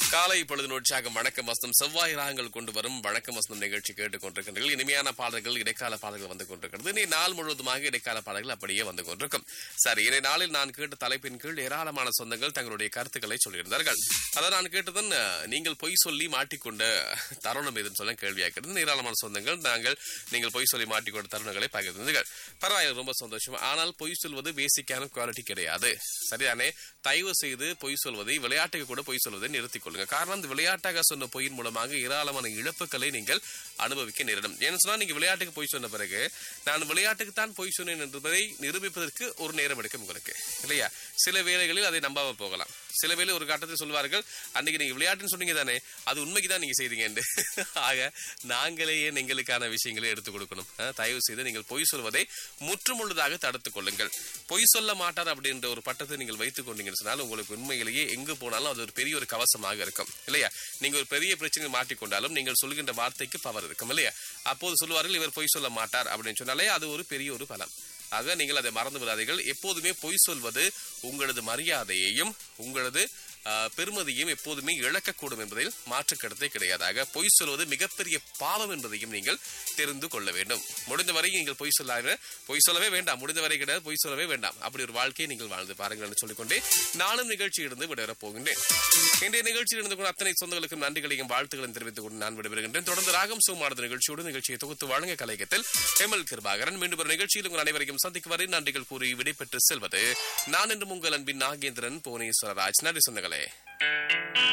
காலை பொழுது உற்சாகம் வணக்கம் வசனம் செவ்வாய் ராகங்கள் கொண்டு வரும் வணக்கம் வசனம் நிகழ்ச்சி கேட்டுக் கொண்டிருக்கின்றீர்கள் இனிமையான பாடல்கள் இடைக்கால பாடல்கள் வந்து கொண்டிருக்கிறது நீ நாள் முழுவதுமாக இடைக்கால பாடல்கள் அப்படியே வந்து கொண்டிருக்கும் சரி இன்றைய நாளில் நான் கேட்ட தலைப்பின் கீழ் ஏராளமான சொந்தங்கள் தங்களுடைய கருத்துக்களை சொல்லியிருந்தார்கள் அதை நான் கேட்டதன் அஹ், நீங்கள் பொய் சொல்லி மாட்டிக்கொண்ட தருணம் எதுன்னு சொல்ல கேள்வியாக்கிறது ஏராளமான சொந்தங்கள் நாங்கள் நீங்கள் பொய் சொல்லி மாட்டிக்கொண்ட தருணங்களை பகிர்ந்தீர்கள் பரவாயில்ல ரொம்ப சந்தோஷம் ஆனால் பொய் சொல்வது பேசிக்கான குவாலிட்டி கிடையாது சரிதானே தயவு செய்து பொய் சொல்வதை விளையாட்டுக்கு கூட பொய் சொல்வதை நிறுத்திக் கொள்ளுங்க காரணம் இந்த விளையாட்டாக சொன்ன பொய்யின் மூலமாக ஏராளமான இழப்புகளை நீங்கள் அனுபவிக்க நேரிடும் ஏன்னு சொன்னா நீங்க விளையாட்டுக்கு பொய் சொன்ன பிறகு நான் விளையாட்டுக்கு தான் பொய் சொன்னேன் என்பதை நிரூபிப்பதற்கு ஒரு நேரம் எடுக்கும் உங்களுக்கு இல்லையா சில வேளைகளில் அதை நம்பாம போகலாம் சில வேளை ஒரு கட்டத்தில் சொல்வார்கள் அன்னைக்கு நீங்க விளையாட்டுன்னு சொன்னீங்க தானே அது உண்மைக்கு தான் நீங்க செய்தீங்க என்று ஆக நாங்களே ஏன் எங்களுக்கான விஷயங்களை எடுத்துக் கொடுக்கணும் அஹ், தயவு செய்து நீங்கள் பொய் சொல்வதை முற்றுமுழுதாக தடுத்துக் கொள்ளுங்கள் பொய் சொல்ல மாட்டார் அப்படின்ற ஒரு பட்டத்தை நீங்கள் வைத்துக் கொண்டீங்கன்னு சொன்னால் உங்களுக்கு உண்மையிலேயே எங்கு போனாலும் அது ஒரு பெரிய ஒரு கவசமாக இருக்கும் இல்லையா நீங்க ஒரு பெரிய பிரச்சனை மாட்டிக்கொண்டாலும் நீங்கள் சொல்கின்ற வார்த்தைக்கு பவர் இருக்கும் இல்லையா அப்போது சொல்லுவார்கள் இவர் பொய் சொல்ல மாட்டார் அப்படின்னு சொன்னாலே அது ஒரு பெரிய ஒரு பலம் ஆக நீங்கள் அதை மறந்து விடாதீர்கள் எப்போதுமே பொய் சொல்வது உங்களது மரியாதையையும் உங்களது ஆ, பெருமதியையும் எப்போதுமே இழக்கக்கூடும் என்பதில் மாற்று கருத்தே கிடையாது ஆக பொய் சொல்வது மிகப்பெரிய பாவம் என்பதையும் நீங்கள் தெரிந்து கொள்ள வேண்டும் முடிந்த வரை நீங்கள் பொய் சொல்லாத பொய் சொல்லவே வேண்டாம் முடிந்த வரை கிடையாது பொய் சொல்லவே வேண்டாம் அப்படி ஒரு வாழ்க்கையை நீங்கள் வாழ்ந்து பாருங்கள் என்று சொல்லிக்கொண்டே நானும் நிகழ்ச்சியிலிருந்து விடைபெறப் போகின்றேன் இன்றைய நிகழ்ச்சியில் இருந்து கூட அத்தனை சொந்தங்களுக்கும் நன்றிகளையும் வாழ்த்துக்களையும் தெரிவித்துக் கொண்டு நான் விடைபெறுகின்றேன் தொடர்ந்து ராகம் சுமாரது நிகழ்ச்சியோடு நிகழ்ச்சியை தொகுத்து வழங்க கலையகத்தில் எம்எல் கிருபாகரன் மீண்டும் ஒரு நிகழ்ச்சியில் உங்கள் அனைவரையும் சந்திக்கும் வரை நன்றிகள் கூறி விடைபெற்று செல்வது நான் என்று உங்கள் அன்பின் நாகேந்திரன் புவனேஸ்வரராஜ் நன்றி சொந்தங்களே